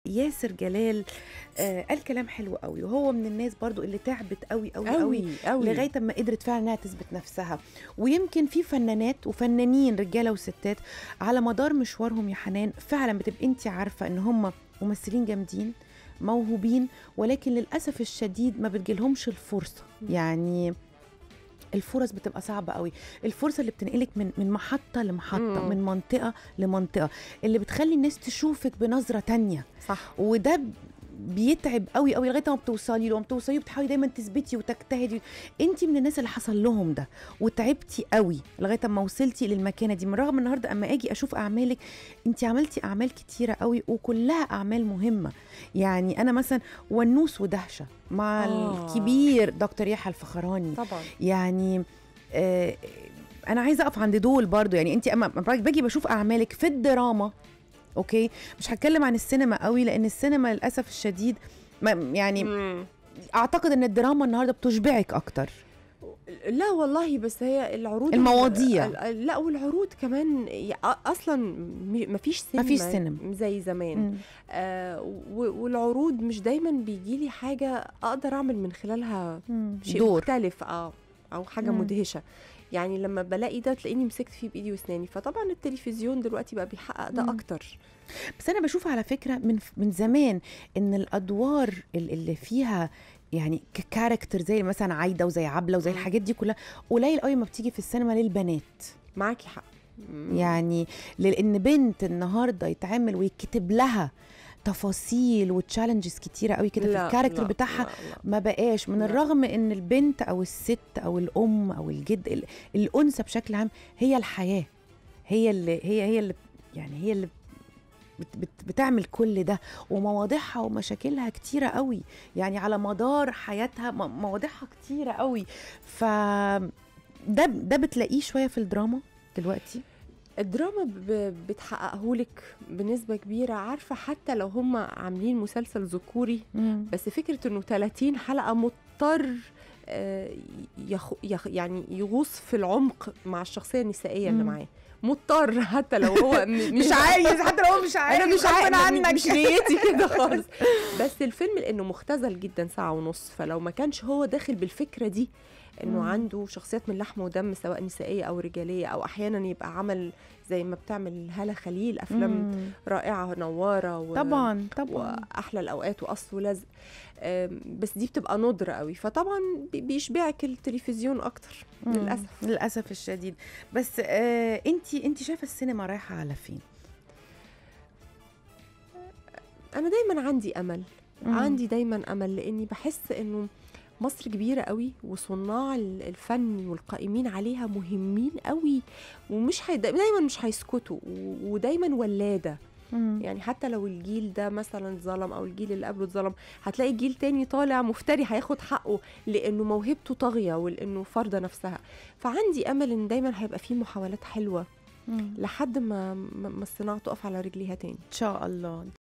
ياسر جلال آه قال كلام حلو قوي وهو من الناس برضو اللي تعبت قوي قوي قوي قوي قوي لغايه اما قدرت فعلا انها تثبت نفسها ويمكن في فنانات وفنانين رجاله وستات على مدار مشوارهم يا حنان فعلا بتبقى انت عارفه ان هم ممثلين جامدين موهوبين ولكن للاسف الشديد ما بتجيلهمش الفرصه يعني الفرص بتبقى صعبة قوي الفرصة اللي بتنقلك من من محطة لمحطة مم. من منطقة لمنطقة اللي بتخلي الناس تشوفك بنظرة تانية صح وده بيتعب قوي قوي لغايه ما بتوصلي له بتوصلي بتحاولي دايما تثبتي وتجتهدي انت من الناس اللي حصل لهم ده وتعبتي قوي لغايه ما وصلتي للمكانه دي من رغم النهارده اما اجي اشوف اعمالك انت عملتي اعمال كتيره قوي وكلها اعمال مهمه يعني انا مثلا ونوس ودهشه مع آه. الكبير دكتور يحيى الفخراني طبعا يعني آه انا عايزه اقف عند دول برضو يعني انت اما أما باجي بشوف اعمالك في الدراما اوكي مش هتكلم عن السينما قوي لان السينما للاسف الشديد ما يعني مم. اعتقد ان الدراما النهارده بتشبعك اكتر لا والله بس هي العروض المواضيع. ال- ال- لا والعروض كمان ي- اصلا م- مفيش سينما مفيش سينما. زي زمان مم. آه و- والعروض مش دايما بيجي لي حاجه اقدر اعمل من خلالها مم. شيء دور مختلف اه او حاجه مم. مدهشه يعني لما بلاقي ده تلاقيني مسكت فيه بايدي واسناني فطبعا التلفزيون دلوقتي بقى بيحقق ده مم. اكتر بس انا بشوف على فكره من من زمان ان الادوار ال- اللي فيها يعني ككاركتر زي مثلا عايده وزي عبله وزي مم. الحاجات دي كلها قليل قوي ما بتيجي في السينما للبنات معاكي حق مم. يعني لان بنت النهارده يتعمل ويتكتب لها تفاصيل وتشالنجز كتيره قوي كده في لا، الكاركتر لا، بتاعها لا، لا. ما بقاش من لا. الرغم ان البنت او الست او الام او الجد ال- الانثى بشكل عام هي الحياه هي اللي هي هي اللي يعني هي اللي بت بت بتعمل كل ده ومواضيعها ومشاكلها كتيرة قوي يعني على مدار حياتها م- مواضيعها كتيرة قوي ف ده ده بتلاقيه شوية في الدراما دلوقتي الدراما ب- بتحققهولك بنسبة كبيرة عارفة حتى لو هم عاملين مسلسل ذكوري بس فكرة انه 30 حلقة مضطر آه، يخ يخ يعني يغوص في العمق مع الشخصية النسائية اللي مم. معاه مضطر حتى لو هو م- مش عايز حتى لو هو مش عايز انا مش غصب عارف عنك. مش نيتي كده خالص بس الفيلم لانه مختزل جدا ساعه ونص فلو ما كانش هو داخل بالفكره دي انه مم. عنده شخصيات من لحم ودم سواء نسائيه او رجاليه او احيانا يبقى عمل زي ما بتعمل هاله خليل افلام مم. رائعه نواره و... طبعا طبعا واحلى الاوقات واصل ولزق آم، بس دي بتبقى ندرة قوي فطبعا بي- بيشبعك التلفزيون اكتر مم. للاسف للاسف الشديد بس آه انت انت شايفه السينما رايحه على فين انا دايما عندي امل مم. عندي دايما امل لاني بحس انه مصر كبيرة قوي وصناع ال- الفن والقائمين عليها مهمين قوي ومش هي دايما مش هيسكتوا و- ودايما ولادة مم. يعني حتى لو الجيل ده مثلا اتظلم او الجيل اللي قبله اتظلم هتلاقي جيل تاني طالع مفتري هياخد حقه لانه موهبته طاغية ولانه فرضة نفسها فعندي امل ان دايما هيبقى فيه محاولات حلوة مم. لحد ما ما ما الصناعة تقف على رجليها تاني ان شاء الله